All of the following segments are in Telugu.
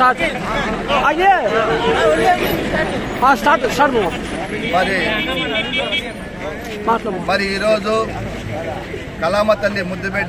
స్టార్ట్ అయ్యే స్టార్ట్ స్టార్ట్ మరి మాట్లాడు మరి ఈరోజు కలామ తల్లి ముద్దుబిడ్డ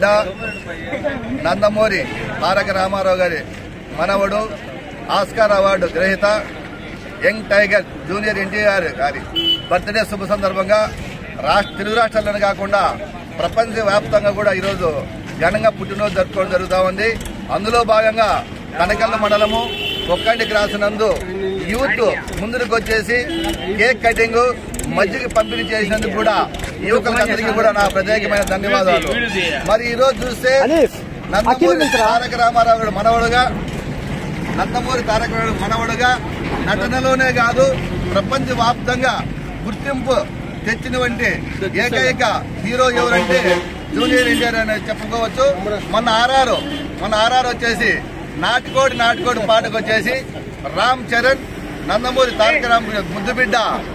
నందమూరి తారక రామారావు గారి మనవడు ఆస్కార్ అవార్డు గ్రహీత యంగ్ టైగర్ జూనియర్ ఎన్టీఆర్ గారి బర్త్డే శుభ సందర్భంగా రాష్ట్ర తెలుగు రాష్ట్రాల్లోనే కాకుండా ప్రపంచ వ్యాప్తంగా కూడా ఈరోజు ఘనంగా పుట్టినరోజు జరుపుకోవడం జరుగుతూ ఉంది అందులో భాగంగా కనకల్ల మండలము ఒక్కండి క్రాస్ నందు యూత్ ముందుకు వచ్చేసి కేక్ కటింగ్ మజ్జిగ పంపిణీ చేసినందుకు కూడా యువకులందరికీ కూడా నా ప్రత్యేకమైన ధన్యవాదాలు మరి ఈ రోజు చూస్తే అనీఫ్, నందమూరి అఖిల్ మిత్రా. తారక రామారావు గారు మనవడుగా నందమూరి తారక రామారావు మనవడుగా నటనలోనే కాదు ప్రపంచ వ్యాప్తంగా గుర్తింపు తెచ్చినటువంటి ఏకైక హీరో ఎవరంటే జూనియర్ ఎన్టీఆర్ అని చెప్పుకోవచ్చు మన ఆర్ఆర్ మన ఆర్ఆర్ వచ్చేసి నాటుకోడి నాటుకోడి పాటకు వచ్చేసి రామ్ చరణ్ నందమూరి తారక రామ ముద్దుబిడ్డ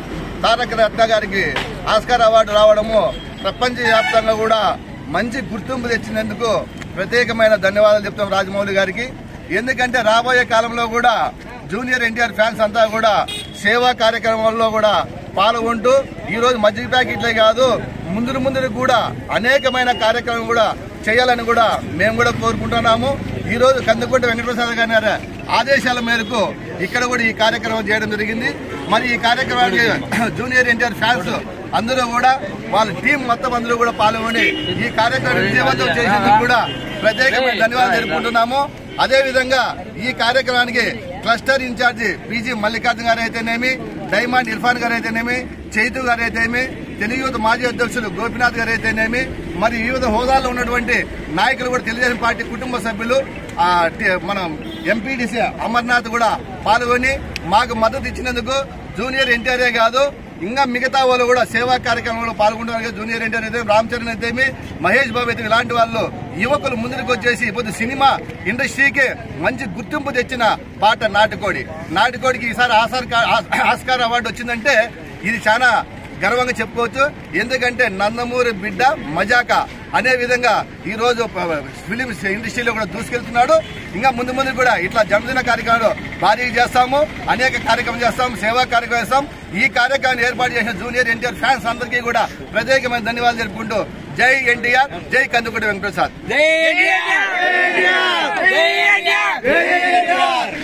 తారక రత్న గారికి ఆస్కార్ అవార్డు రావడము ప్రపంచ వ్యాప్తంగా కూడా మంచి గుర్తింపు తెచ్చినందుకు ప్రత్యేకమైన ధన్యవాదాలు చెప్తాం రాజమౌళి గారికి ఎందుకంటే రాబోయే కాలంలో కూడా జూనియర్ ఎన్టీఆర్ ఫ్యాన్స్ అంతా కూడా సేవా కార్యక్రమాల్లో కూడా పాల్గొంటూ ఈ రోజు మజ్జిగ ప్యాకెట్లే కాదు ముందు ముందు కూడా అనేకమైన కార్యక్రమం కూడా చేయాలని కూడా మేము కూడా కోరుకుంటున్నాము ఈ రోజు కందుకుంట వెంకటప్రసాద్ గారి ఆదేశాల మేరకు ఇక్కడ కూడా ఈ కార్యక్రమం చేయడం జరిగింది మరి ఈ కార్యక్రమానికి జూనియర్ ఎన్టీఆర్ ఫ్యాన్స్ అందరూ కూడా వాళ్ళ టీం మొత్తం అందరూ కూడా పాల్గొని ఈ కార్యక్రమం విజయవంతం చేసేందుకు కూడా ప్రత్యేకమైన ధన్యవాదాలు తెలుపుకుంటున్నాము అదే విధంగా ఈ కార్యక్రమానికి క్లస్టర్ ఇన్ఛార్జి పీజీ మల్లికార్జున గారు అయితేనేమి డైమండ్ ఇర్ఫాన్ గారు అయితేనేమి చైతు గారు అయితేనేమి తెలుగు యువత మాజీ అధ్యక్షులు గోపినాథ్ గారు అయితేనేమి మరి వివిధ హోదాల్లో ఉన్నటువంటి నాయకులు కూడా తెలుగుదేశం పార్టీ కుటుంబ సభ్యులు ఆ, టి- మనం ఎంపీడీసీ అమర్నాథ్ కూడా పాల్గొని మాకు మద్దతు ఇచ్చినందుకు జూనియర్ ఎన్టీఆర్ఏ కాదు ఇంకా మిగతా వాళ్ళు కూడా సేవా కార్యక్రమంలో పాల్గొంటున్నారు కదా, జూనియర్ ఎన్టీఆర్ అయితే రామ్ చరణ్ అయితే మహేష్ బాబు అయితే ఇలాంటి వాళ్ళు యువకులు ముందుకు వచ్చేసి ఇప్పుడు సినిమా ఇండస్ట్రీకి మంచి గుర్తింపు తెచ్చిన పాట నాటుకోడి నాటుకోడికి ఈసారి ఆస్కార్ ఆస్కార్ అవార్డు వచ్చిందంటే ఇది చాలా గర్వంగా చెప్పుకోవచ్చు ఎందుకంటే నందమూరి బిడ్డ మజాక అనే విధంగా ఈ రోజు ఫిలిం ఇండస్ట్రీలో కూడా దూసుకెళ్తున్నాడు ఇంకా ముందు ముందు కూడా ఇట్లా జన్మదిన కార్యక్రమాలు భారీగా చేస్తాము అనేక కార్యక్రమం చేస్తాం సేవా కార్యక్రమం చేస్తాం ఈ కార్యక్రమాన్ని ఏర్పాటు చేసిన జూనియర్ ఎన్టీఆర్ ఫ్యాన్స్ అందరికీ కూడా ప్రత్యేకమైన ధన్యవాదాలు జరుపుకుంటూ జై ఎన్టీఆర్ జై కందుకుంట వెంకటప్రసాద్ జై ఇండియా జై ఇండియా జై ఇండియా